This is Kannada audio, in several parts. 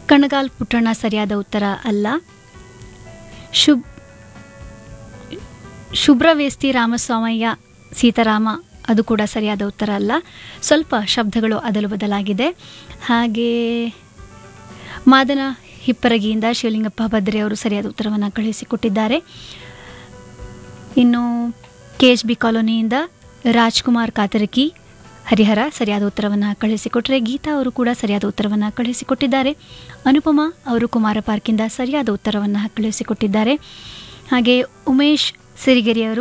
ಕಣಗಾಲ್ ಪುಟ್ಟಣ್ಣ ಸರಿಯಾದ ಉತ್ತರ ಅಲ್ಲ ಶುಭ್ ಶುಭ್ರವೇಸ್ತಿ ರಾಮಸ್ವಾಮಯ್ಯ ಸೀತಾರಾಮ ಅದು ಕೂಡ ಸರಿಯಾದ ಉತ್ತರ ಅಲ್ಲ ಸ್ವಲ್ಪ ಶಬ್ದಗಳು ಅದಲು ಬದಲಾಗಿದೆ ಹಾಗೆ ಮಾದನ ಹಿಪ್ಪರಗಿಯಿಂದ ಶಿವಲಿಂಗಪ್ಪ ಭದ್ರೆ ಅವರು ಸರಿಯಾದ ಉತ್ತರವನ್ನು ಕಳುಹಿಸಿಕೊಟ್ಟಿದ್ದಾರೆ ಇನ್ನು ಕೆ ಎಚ್ ಬಿ ಕಾಲೋನಿಯಿಂದ ರಾಜ್ಕುಮಾರ್ ಕಾತರಕಿ ಹರಿಹರ ಸರಿಯಾದ ಉತ್ತರವನ್ನು ಕಳುಹಿಸಿಕೊಟ್ಟರೆ ಗೀತಾ ಅವರು ಕೂಡ ಸರಿಯಾದ ಉತ್ತರವನ್ನು ಕಳುಹಿಸಿಕೊಟ್ಟಿದ್ದಾರೆ ಅನುಪಮ ಅವರು ಕುಮಾರ ಪಾರ್ಕಿಂದ ಸರಿಯಾದ ಉತ್ತರವನ್ನು ಕಳುಹಿಸಿಕೊಟ್ಟಿದ್ದಾರೆ ಹಾಗೆ ಉಮೇಶ್ ಸಿರಿಗೆರೆ ಅವರು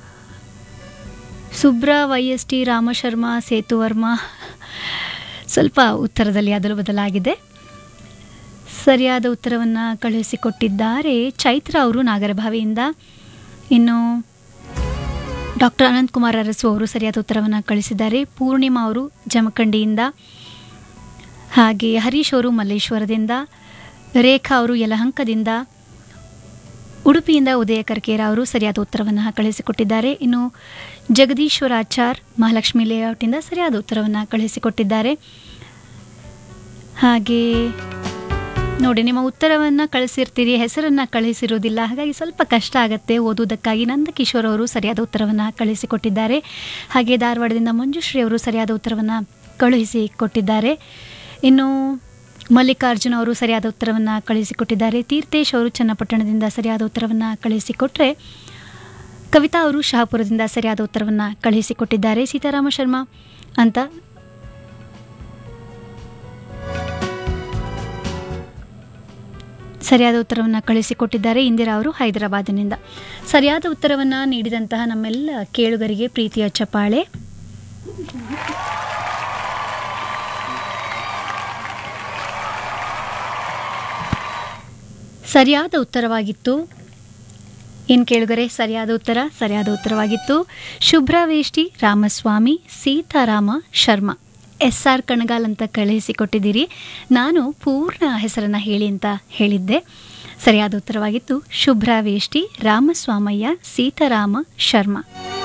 ಸುಬ್ರ Y S T Ramasharma Sethuvarma ಸ್ವಲ್ಪ ಉತ್ತರದಲ್ಲಿ ಅದಲು ಬದಲಾಗಿದೆ ಸರಿಯಾದ ಉತ್ತರವನ್ನು ಕಳುಹಿಸಿಕೊಟ್ಟಿದ್ದಾರೆ ಚೈತ್ರ ಅವರು ನಾಗರಭಾವಿಯಿಂದ ಇನ್ನು ಡಾಕ್ಟರ್ ಅನಂತಕುಮಾರ್ ಅರಸು ಅವರು ಸರಿಯಾದ ಉತ್ತರವನ್ನು ಕಳಿಸಿದ್ದಾರೆ ಪೂರ್ಣಿಮಾ ಅವರು ಜಮಖಂಡಿಯಿಂದ ಹಾಗೆ ಹರೀಶ್ ಅವರು ಮಲ್ಲೇಶ್ವರದಿಂದ ರೇಖಾ ಅವರು ಯಲಹಂಕದಿಂದ ಉಡುಪಿಯಿಂದ ಉದಯ ಕರ್ಕೇರ ಅವರು ಸರಿಯಾದ ಉತ್ತರವನ್ನು ಕಳಿಸಿಕೊಟ್ಟಿದ್ದಾರೆ ಇನ್ನು ಜಗದೀಶ್ವರಾಚಾರ್ ಮಹಾಲಕ್ಷ್ಮಿ ಲೇಔಟಿಂದ ಸರಿಯಾದ ಉತ್ತರವನ್ನು ಕಳಿಸಿಕೊಟ್ಟಿದ್ದಾರೆ ಹಾಗೆ ನೋಡಿ ನಿಮ್ಮ ಉತ್ತರವನ್ನು ಕಳಿಸಿರ್ತೀರಿ ಹೆಸರನ್ನು ಕಳಿಸಿರೋದಿಲ್ಲ ಹಾಗಾಗಿ ಸ್ವಲ್ಪ ಕಷ್ಟ ಆಗುತ್ತೆ ಓದುವುದಕ್ಕಾಗಿ ನಂದಕಿಶೋರ್ ಅವರು ಸರಿಯಾದ ಉತ್ತರವನ್ನು ಕಳಿಸಿಕೊಟ್ಟಿದ್ದಾರೆ ಹಾಗೆ ಧಾರವಾಡದಿಂದ ಮಂಜುಶ್ರೀ ಅವರು ಸರಿಯಾದ ಉತ್ತರವನ್ನು ಕಳುಹಿಸಿ ಕೊಟ್ಟಿದ್ದಾರೆ ಇನ್ನು ಮಲ್ಲಿಕಾರ್ಜುನ್ ಅವರು ಸರಿಯಾದ ಉತ್ತರವನ್ನು ಕಳಿಸಿಕೊಟ್ಟಿದ್ದಾರೆ ತೀರ್ಥೇಶ್ ಅವರು ಚನ್ನಪಟ್ಟಣದಿಂದ ಸರಿಯಾದ ಉತ್ತರವನ್ನು ಕಳಿಸಿಕೊಟ್ರೆ ಕವಿತಾ ಅವರು ಶಹಾಪುರದಿಂದ ಸರಿಯಾದ ಉತ್ತರವನ್ನು ಕಳುಹಿಸಿಕೊಟ್ಟಿದ್ದಾರೆ ಸೀತಾರಾಮ ಶರ್ಮಾ ಅಂತ ಸರಿಯಾದ ಉತ್ತರವನ್ನು ಕಳಿಸಿಕೊಟ್ಟಿದ್ದಾರೆ ಇಂದಿರಾ ಅವರು ಹೈದರಾಬಾದಿನಿಂದ ಸರಿಯಾದ ಉತ್ತರವನ್ನು ನೀಡಿದಂತಹ ನಮ್ಮೆಲ್ಲ ಕೇಳುಗರಿಗೆ ಪ್ರೀತಿಯ ಚಪಾಳೆ ಸರಿಯಾದ ಉತ್ತರವಾಗಿತ್ತು ಏನು ಕೇಳುಗರೆ ಸರಿಯಾದ ಉತ್ತರ ಸರಿಯಾದ ಉತ್ತರವಾಗಿತ್ತು ಶುಭ್ರವೇಷ್ಟಿ ರಾಮಸ್ವಾಮಿ ಸೀತಾರಾಮ ಶರ್ಮಾ ಎಸ್ ಆರ್ ಕಣಗಾಲ್ ಅಂತ ಕಳುಹಿಸಿಕೊಟ್ಟಿದ್ದೀರಿ ನಾನು ಪೂರ್ಣ ಹೆಸರನ್ನು ಹೇಳಿ ಅಂತ ಹೇಳಿದ್ದೆ ಸರಿಯಾದ ಉತ್ತರವಾಗಿತ್ತು ಶುಭ್ರವೇಷ್ಟಿ ರಾಮಸ್ವಾಮಯ್ಯ ಸೀತಾರಾಮ ಶರ್ಮಾ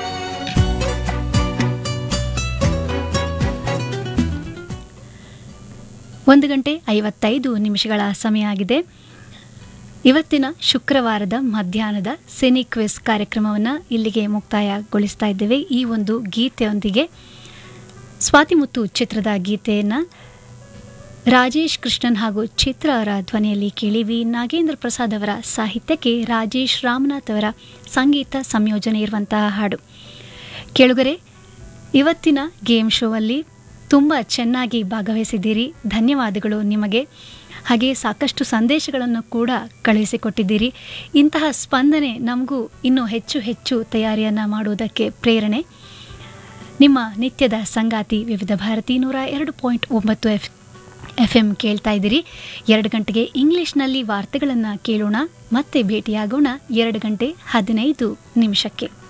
ಒಂದು ಗಂಟೆ ಐವತ್ತೈದು ನಿಮಿಷಗಳ ಸಮಯ ಆಗಿದೆ ಇವತ್ತಿನ ಶುಕ್ರವಾರದ ಮಧ್ಯಾಹ್ನದ ಸಿನಿ ಕ್ವಿಸ್ ಕಾರ್ಯಕ್ರಮವನ್ನು ಇಲ್ಲಿಗೆ ಮುಕ್ತಾಯಗೊಳಿಸ್ತಾ ಇದ್ದೇವೆ ಈ ಒಂದು ಗೀತೆಯೊಂದಿಗೆ ಸ್ವಾತಿಮುತ್ತು ಚಿತ್ರದ ಗೀತೆಯನ್ನು ರಾಜೇಶ್ ಕೃಷ್ಣನ್ ಹಾಗೂ ಚಿತ್ರ ಅವರ ಧ್ವನಿಯಲ್ಲಿ ಕೇಳಿವಿ ನಾಗೇಂದ್ರ ಪ್ರಸಾದ್ ಅವರ ಸಾಹಿತ್ಯಕ್ಕೆ ರಾಜೇಶ್ ರಾಮನಾಥ್ ಅವರ ಸಂಗೀತ ಸಂಯೋಜನೆ ಇರುವಂತಹ ಹಾಡು ಕೇಳುಗರೆ ಇವತ್ತಿನ ಗೇಮ್ ಶೋವಲ್ಲಿ ತುಂಬ ಚೆನ್ನಾಗಿ ಭಾಗವಹಿಸಿದ್ದೀರಿ ಧನ್ಯವಾದಗಳು ನಿಮಗೆ ಹಾಗೆ ಸಾಕಷ್ಟು ಸಂದೇಶಗಳನ್ನು ಕೂಡ ಕಳುಹಿಸಿಕೊಟ್ಟಿದ್ದೀರಿ ಇಂತಹ ಸ್ಪಂದನೆ ನಮಗೂ ಇನ್ನೂ ಹೆಚ್ಚು ಹೆಚ್ಚು ತಯಾರಿಯನ್ನು ಮಾಡುವುದಕ್ಕೆ ಪ್ರೇರಣೆ ನಿಮ್ಮ ನಿತ್ಯದ ಸಂಗಾತಿ ವಿವಿಧ ಭಾರತಿ ನೂರ ಎರಡು ಪಾಯಿಂಟ್ ಒಂಬತ್ತು ಎಫ್ ಎಫ್ ಎಂ ಕೇಳ್ತಾ ಇದ್ದೀರಿ ಎರಡು ಗಂಟೆಗೆ ಇಂಗ್ಲಿಷ್ನಲ್ಲಿ ವಾರ್ತೆಗಳನ್ನು ಕೇಳೋಣ ಮತ್ತೆ ಭೇಟಿಯಾಗೋಣ ಎರಡು ಗಂಟೆ ಹದಿನೈದು ನಿಮಿಷಕ್ಕೆ